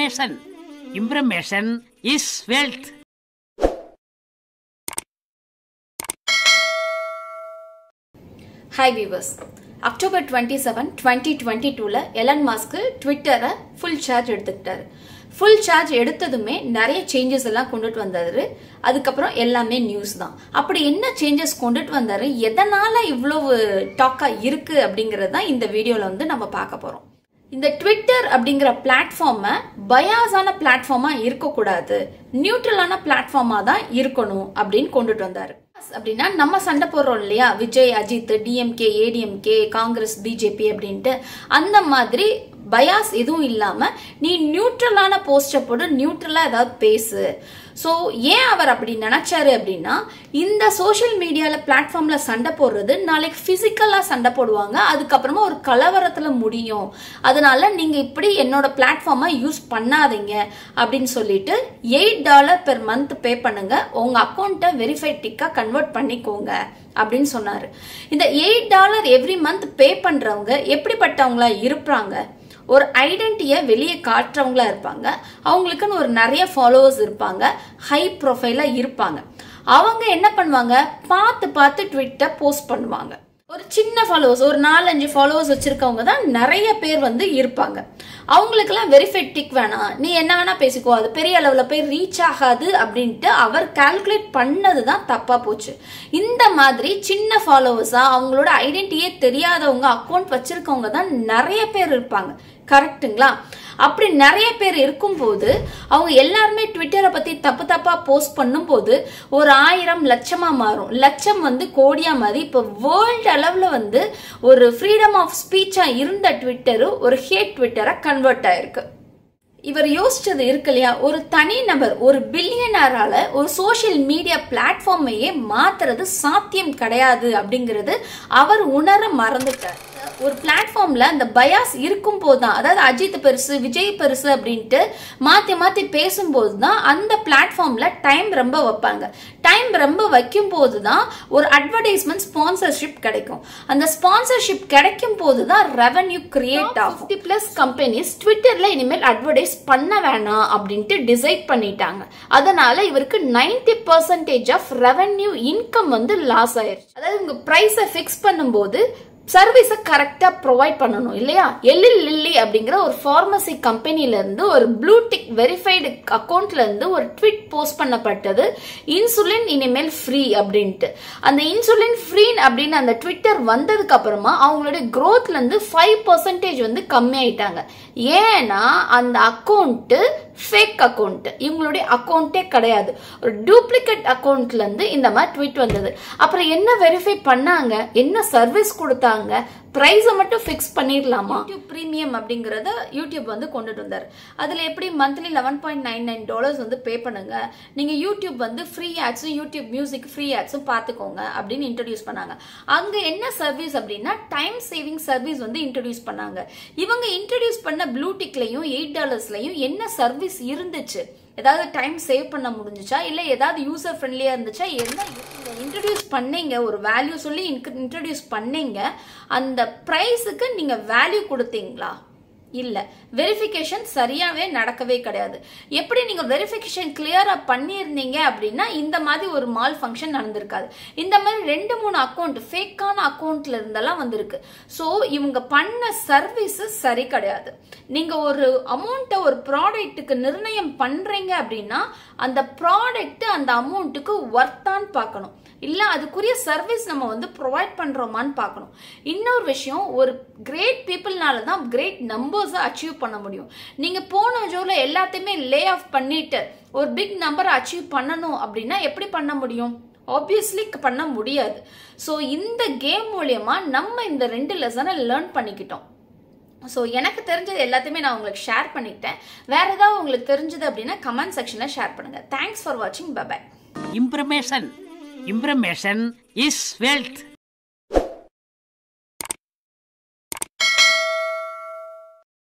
Information. Information is wealth. Hi viewers October twenty seven twenty twenty டூவில் Elon மாஸ்க்கு ட்விட்டரை full charge எடுத்துக்கிட்டாரு full charge எடுத்ததுமே நிறைய சேஞ்சஸ் எல்லாம் கொண்டுட்டு வந்தாரு அதுக்கப்புறம் எல்லாமே நியூஸ் தான் அப்படி என்ன சேஞ்சஸ் கொண்டுட்டு வந்தாரு எதனால இவ்வளவு டாக்கா இருக்கு அப்படிங்கறது தான் இந்த வீடியோல வந்து நம்ம பார்க்க போறோம் இந்த ட்விட்டர் அப்படிங்கிற பிளாட்ஃபார்மை பயாஸான பிளாட்ஃபார்மா இருக்கக்கூடாது நியூட்ரலான பிளாட்ஃபார்மா தான் இருக்கணும் அப்படின்னு கொண்டுட்டு வந்தாரு அப்படின்னா நம்ம சண்டை போடுறோம் இல்லையா Vijay Ajith DMK ADMK Congress BJP அப்படின்ட்டு அந்த மாதிரி பயாஸ் எதுவும் இல்லாம நீ நியூட்ரலான போஸ்டை போட்டு நியூட்ரலா ஏதாவது பேசு ஸோ ஏன் அவர் அப்படி நினைச்சாரு அப்படின்னா இந்த சோஷியல் மீடியால பிளாட்ஃபார்ம்ல சண்டை போடுறது நாளைக்கு பிசிக்கலா சண்டை போடுவாங்க அதுக்கப்புறமா ஒரு கலவரத்துல முடியும் அதனால நீங்க இப்படி என்னோட பிளாட்ஃபார்மை யூஸ் பண்ணாதீங்க அப்படின்னு சொல்லிட்டு eight dollar per month pay பண்ணுங்க உங்க அக்கௌண்ட்டை வெரிஃபைட் டிக்கா கன்வெர்ட் பண்ணிக்கோங்க அப்படின்னு சொன்னாரு இந்த eight dollar every month pay பண்றவங்க எப்படிப்பட்டவங்களா இருப்பாங்க ஒரு ஐடென்டிட்டியை வெளியே காட்டுறவங்களா இருப்பாங்க அவங்களுக்குன்னு ஒரு நிறைய ஃபாலோவர்ஸ் இருப்பாங்க ஹை ப்ரொஃபைலாக இருப்பாங்க அவங்க என்ன பண்ணுவாங்க பார்த்து பார்த்து ட்விட்டர் போஸ்ட் பண்ணுவாங்க ஒரு சின்ன ஃபாலோவர்ஸ் ஒரு நாலஞ்சு ஃபாலோவர்ஸ் வச்சிருக்கவங்க தான் நிறைய பேர் வந்து இருப்பாங்க அவங்களுக்கெல்லாம் வெரிஃபைட் டிக் வேணாம் நீ என்ன வேணா பேசிக்கோ அது பெரிய அளவில் போய் ரீச் ஆகாது அப்படின்ட்டு அவர் கால்குலேட் பண்ணது தான் தப்பா போச்சு இந்த மாதிரி சின்ன ஃபாலோவர்ஸா அவங்களோட ஐடென்டிட்டியே தெரியாதவங்க அக்கௌண்ட் வச்சிருக்கவங்க தான் நிறைய பேர் இருப்பாங்க கரெக்ட்டுங்களா அப்படி நிறைய பேர் இருக்கும்போது அவங்க எல்லாருமே ட்விட்டரை பத்தி தப்பு தப்பா போஸ்ட் பண்ணும்போது ஒரு ஆயிரம் லட்சமா மாறும் லட்சம் வந்து கோடியா மாறி இப்போ வேர்ல்டு அளவுல வந்து ஒரு ஃப்ரீடம் ஆஃப் ஸ்பீச்சா இருந்த ட்விட்டர் ஒரு ஹேட் ட்விட்டரா கன்வெர்ட் ஆயிருக்கு இவர் யோசிச்சது இருக்கு இல்லையா ஒரு தனி நபர் ஒரு பில்லியனரால ஒரு சோசியல் மீடியா பிளாட்ஃபார்மையே மாத்துறது சாத்தியம் கிடையாது அப்படிங்கிறது அவர் உணர மறந்துட்டார் ஒரு பிளாட்ஃபார்ம்ல அந்த பயாஸ் இருக்கும் போது தான் அதாவது அஜித் பெருசு விஜய் பெருசு அப்படின்ட்டு மாத்தி மாத்தி பேசும்போது தான் அந்த பிளாட்ஃபார்ம்ல டைம் ரொம்ப வைப்பாங்க டைம் ரொம்ப வைக்கும் போது தான் ஒரு அட்வர்டைஸ்மெண்ட் ஸ்பான்சர்ஷிப் கிடைக்கும் அந்த ஸ்பான்சர்ஷிப் கிடைக்கும் போது தான் ரெவன்யூ கிரியேட் ஆகும் ஃபிஃப்டி பிளஸ் கம்பெனிஸ் ட்விட்டர்ல இனிமேல் அட்வர்டைஸ் பண்ண வேணாம் அப்படின்ட்டு டிசைட் பண்ணிட்டாங்க அதனால இவருக்கு ninety percentage of revenue income வந்து லாஸ் ஆயிருச்சு அதாவது உங்க பிரைஸை ஃபிக்ஸ் பண்ணும்போது சர்வீஸை கரெக்டா ப்ரொவைட் பண்ணணும் இல்லையா எல்லில் லில்லி அப்படிங்கிற ஒரு ஃபார்மசி கம்பெனில இருந்து ஒரு ப்ளூ டிக் வெரிஃபைடு அக்கௌண்ட்ல இருந்து ஒரு ட்வீட் போஸ்ட் பண்ணப்பட்டது இன்சுலின் இனிமேல் ஃப்ரீ அப்படின்ட்டு அந்த இன்சுலின் ஃப்ரீ அப்படின்னு அந்த ட்விட்டர் வந்ததுக்கு அப்புறமா அவங்களுடைய growthல இருந்து ஃபைவ் பர்சன்டேஜ் வந்து கம்மி ஆயிட்டாங்க ஏன்னா அந்த அக்கௌண்ட் ஃபேக் அக்கௌண்ட் இவங்களுடைய அக்கௌண்ட்டே கிடையாது ஒரு டூப்ளிகேட் அக்கௌண்ட்ல இருந்து இந்த மாதிரி ட்வீட் வந்தது அப்புறம் என்ன வெரிஃபை பண்ணாங்க என்ன சர்வீஸ் கொடுத்தாங்க ப்ரைஸை மட்டும் ஃபிக்ஸ் பண்ணிடலாமா யூடியூப் ப்ரீமியம் அப்படிங்கறத யூடியூப் வந்து கொண்டுட்டு வந்தார் அதுல எப்படி monthly eleven point nine nine dollars வந்து பே பண்ணுங்க நீங்க யூடியூப் வந்து ஃப்ரீ ஆட்ஸும் யூடியூப் மியூசிக் ஃப்ரீ ஆட்ஸும் பார்த்துக்கோங்க அப்படின்னு இன்ட்ரடியூஸ் பண்ணாங்க அங்க என்ன சர்வீஸ் அப்படின்னா டைம் சேவிங் சர்வீஸ் வந்து இன்ட்ரடியூஸ் பண்ணாங்க இவங்க இன்ட்ரடியூஸ் பண்ண ப்ளூடிக்லையும் எயிட் டாலர்ஸ்லையும் என்ன சர்வீஸ் இருந்துச்சு ஏதாவது டைம் சேவ் பண்ண முடிஞ்சுச்சா இல்லை ஏதாவது யூசர் ஃப்ரெண்ட்லியாக இருந்துச்சா என்ன இன்ட்ரடியூஸ் பண்ணீங்க ஒரு வேல்யூ சொல்லி இன்ட்ரடியூஸ் பண்ணீங்க அந்த ப்ரைஸுக்கு நீங்கள் வேல்யூ கொடுத்தீங்களா இல்ல வெரிஃபிகேஷன் சரியாவே நடக்கவே கிடையாது எப்படி நீங்க வெரிஃபிகேஷன் கிளியரா பண்ணியிருந்தீங்க அப்படின்னா இந்த மாதிரி ஒரு மால் ஃபங்க்ஷன் நடந்திருக்காது இந்த மாதிரி ரெண்டு மூணு அக்கௌண்ட் ஃபேக்கான அக்கௌண்ட்ல இருந்தெல்லாம் வந்திருக்கு ஸோ இவங்க பண்ண சர்வீஸ் சரி கிடையாது நீங்க ஒரு அமௌண்ட்டை ஒரு ப்ராடக்ட்டுக்கு நிர்ணயம் பண்றீங்க அப்படின்னா அந்த ப்ராடக்ட் அந்த அமௌண்ட்டுக்கு ஒர்த்தான்னு பார்க்கணும் இல்ல அதுக்குரிய சர்வீஸ் நம்ம வந்து ப்ரொவைட் பண்றோமான்னு பார்க்கணும் இன்னொரு விஷயம் ஒரு கிரேட் பீப்புள்னால தான் கிரேட் நம்பர்ஸை அச்சீவ் பண்ண முடியும் நீங்க போன ஜோல எல்லாத்தையுமே லே ஆஃப் பண்ணிட்டு ஒரு பிக் நம்பரை அச்சீவ் பண்ணணும் அப்படின்னா எப்படி பண்ண முடியும் ஆப்வியஸ்லி பண்ண முடியாது ஸோ இந்த கேம் மூலியமா நம்ம இந்த ரெண்டு லெசனை லேர்ன் பண்ணிக்கிட்டோம் ஸோ எனக்கு தெரிஞ்சது எல்லாத்தையுமே நான் உங்களுக்கு ஷேர் பண்ணிக்கிட்டேன் வேற ஏதாவது உங்களுக்கு தெரிஞ்சது அப்படின்னா கமெண்ட் செக்ஷனில் ஷேர் பண்ணுங்க தேங்க்ஸ் ஃபார் வாட்சிங் bye bye Information. Information is wealth.